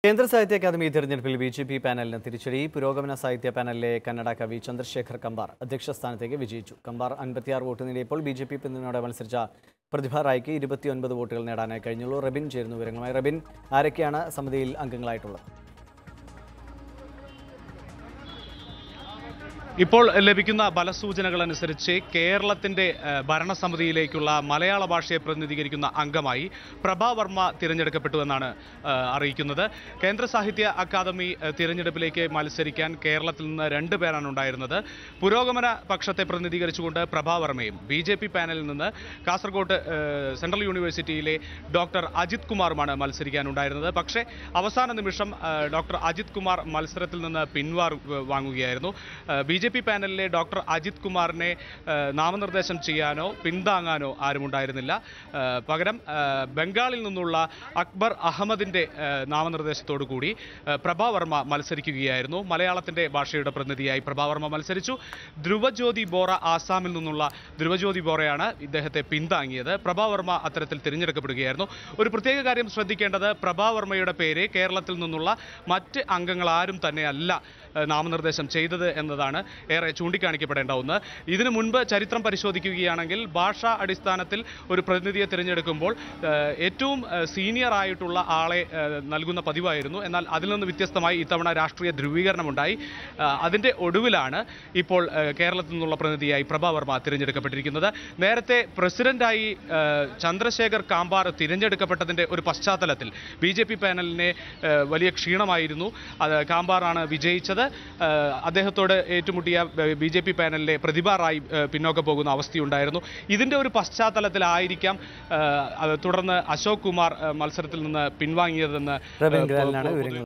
കേന്ദ്ര സാഹിത്യ അക്കാദമി തെരഞ്ഞെടുപ്പിൽ ബി ജെ പി പാനലിന് തിരിച്ചടി പുരോഗമന സാഹിത്യ പാനലിലെ കന്നഡ കവി ചന്ദ്രശേഖർ കമ്പാർ അധ്യക്ഷ സ്ഥാനത്തേക്ക് വിജയിച്ചു കമ്പാർ അൻപത്തിയാറ് വോട്ട് നേടിയപ്പോൾ ബി ജെ പി പിന്തുണയോടെ മത്സരിച്ച പ്രതിഭ റായ്ക്ക് ഇരുപത്തിയൊൻപത് വോട്ടുകൾ നേടാനായി കഴിഞ്ഞുള്ളൂ റബിൻ ചേരുന്നു വിവരങ്ങളുമായി റബിൻ ആരൊക്കെയാണ് സമിതിയിൽ അംഗങ്ങളായിട്ടുള്ളത് ഇപ്പോൾ ലഭിക്കുന്ന ബലസൂചനകൾ അനുസരിച്ച് കേരളത്തിന്റെ ഏഹ്, ഭരണസമിതിയിലേക്കുള്ള മലയാള ഭാഷയെ പ്രതിനിധീകരിക്കുന്ന അംഗമായി പ്രഭാ വർമ്മ തിരഞ്ഞെടുക്കപ്പെട്ടു എന്നാണ് ഏഹ്, അറിയിക്കുന്നത് കേന്ദ്ര സാഹിത്യ അക്കാദമി ഏഹ്, തിരഞ്ഞെടുപ്പിലേക്ക് മത്സരിക്കാൻ കേരളത്തിൽ നിന്ന് രണ്ട് പേരാണ് ഉണ്ടായിരുന്നത് പുരോഗമന പക്ഷത്തെ പ്രതിനിധീകരിച്ചുകൊണ്ട് പ്രഭാ വർമ്മയും ബി ജെ പി പാനലിൽ നിന്ന് കാസർഗോഡ് ഏഹ്, സെൻട്രൽ യൂണിവേഴ്സിറ്റിയിലെ ഡോക്ടർ അജിത് കുമാറുമാണ് മത്സരിക്കാനുണ്ടായിരുന്നത് പക്ഷേ അവസാന നിമിഷം ഏഹ്, ഡോക്ടർ അജിത് കുമാർ മത്സരത്തിൽ നിന്ന് പിൻവാർ വാങ്ങുകയായിരുന്നു ബി ജെ പി പാനലിലെ ഡോക്ടർ അജിത് കുമാറിനെ ഏഹ്, നാമനിർദ്ദേശം ചെയ്യാനോ പിന്താങ്ങാനോ ആരുമുണ്ടായിരുന്നില്ല ഏഹ്, പകരം ഏഹ്, ബംഗാളിൽ നിന്നുള്ള അക്ബർ അഹമ്മദിന്റെ ഏഹ്, നാമനിർദ്ദേശത്തോടു കൂടി ഏഹ്, പ്രഭാവർമ്മ മത്സരിക്കുകയായിരുന്നു മലയാളത്തിന്റെ ഭാഷയുടെ പ്രതിനിധിയായി പ്രഭാവർമ്മ മത്സരിച്ചു ധ്രുവജ്യോതി ബോറ ആസാമിൽ നിന്നുള്ള ധ്രുവജ്യോതി ബോറയാണ് ഇദ്ദേഹത്തെ പിന്താങ്ങിയത് പ്രഭാവർമ്മ അത്തരത്തിൽ തിരഞ്ഞെടുക്കപ്പെടുകയായിരുന്നു ഒരു പ്രത്യേക കാര്യം ശ്രദ്ധിക്കേണ്ടത് പ്രഭാവർമ്മയുടെ പേര് കേരളത്തിൽ നിന്നുള്ള മറ്റ് അംഗങ്ങൾ ആരും തന്നെ അല്ല ഏഹ്, നാമനിർദ്ദേശം ചെയ്തത് എന്നതാണ് ഏറെ ചൂണ്ടിക്കാണിക്കപ്പെടേണ്ട ഒന്ന് ഇതിനു മുൻപ് ചരിത്രം പരിശോധിക്കുകയാണെങ്കിൽ ഭാഷാ അടിസ്ഥാനത്തിൽ ഒരു പ്രതിനിധിയെ തിരഞ്ഞെടുക്കുമ്പോൾ ഏഹ്, ഏറ്റവും ഏഹ്, സീനിയർ ആയിട്ടുള്ള ആളെ ഏഹ്, നൽകുന്ന പതിവായിരുന്നു എന്നാൽ അതിൽ നിന്ന് വ്യത്യസ്തമായി ഇത്തവണ രാഷ്ട്രീയ ധ്രുവീകരണമുണ്ടായി ഏഹ്, അതിന്റെ ഒടുവിലാണ് ഇപ്പോൾ ഏഹ്, കേരളത്തിൽ നിന്നുള്ള പ്രതിനിധിയായി പ്രഭാവർമ്മ തിരഞ്ഞെടുക്കപ്പെട്ടിരിക്കുന്നത് നേരത്തെ പ്രസിഡന്റായി ഏഹ്, ചന്ദ്രശേഖർ കാമ്പാർ തിരഞ്ഞെടുക്കപ്പെട്ടതിന്റെ ഒരു പശ്ചാത്തലത്തിൽ ബി ജെ പി പാനലിനെ ഏഹ്, വലിയ ക്ഷീണമായിരുന്നു അത് കാമ്പാറാണ് വിജയിച്ചത് ഏഹ്, അദ്ദേഹത്തോട് ഏറ്റുമുട്ടിയ ബി ജെ പി പാനലിലെ പ്രതിഭ റായ് ഏഹ്, പിന്നോക്കം പോകുന്ന അവസ്ഥയുണ്ടായിരുന്നു ഇതിന്റെ ഒരു പശ്ചാത്തലത്തിലായിരിക്കാം ഏഹ്, അത് തുടർന്ന് അശോക് കുമാർ ഏഹ്, മത്സരത്തിൽ നിന്ന് പിൻവാങ്ങിയതെന്ന് റബിൻ ഏഹ്, ഗ്രാലിനാണ് പൊ- വിവരങ്ങൾ